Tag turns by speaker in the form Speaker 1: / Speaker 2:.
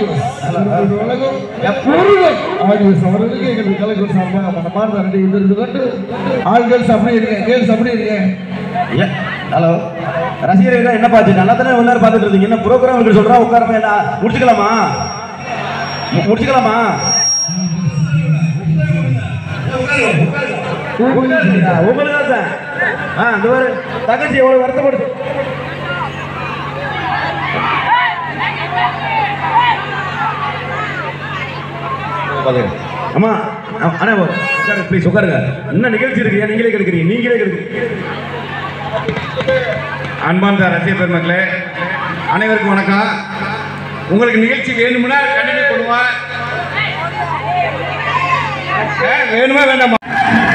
Speaker 1: Audios உலகம் Murugan audios அவர்களுக்கு எங்களுக்கு கலைஞர் சார்பாக மனமார்ந்த நன்றி தெரிந்து கொண்டு ஆள்கள் அப்படி இருக்கேன் கேள்ஸ் அப்படி இருக்கேன்
Speaker 2: ஹலோ ரசிகர்கள் என்ன பாச்சு நல்லா தானே எல்லாரும் பார்த்துட்டு இருந்தீங்க என்ன ப்ரோக்ராம் இருக்கு சொல்றா உட்காரப்ப என்ன முடிச்சுக்கலாமா மு- முடிச்சுக்கலாமா உங்களுக்கு தான் ஆ இந்த ஒரு தங்கச்சி எவ்வளவு வருத்தப்படுது பாருங்க. அம்மா அ- அண்ணா உட்காருங்க ப்ளீஸ் உட்காருங்க என்ன நிகழ்ச்சி இருக்கு ஏன் நீங்களே கெடுக்கிறீங்க நீங்களே கெடுக்கிறீங்க
Speaker 3: அன்பார்ந்த ரசிக பெருமக்களே அனைவருக்கும் வணக்கம் உங்களுக்கு நிகழ்ச்சி வேணும்னா கண்டினியூ பண்ணுவா ஏ, வேணுமா வேண்டாமா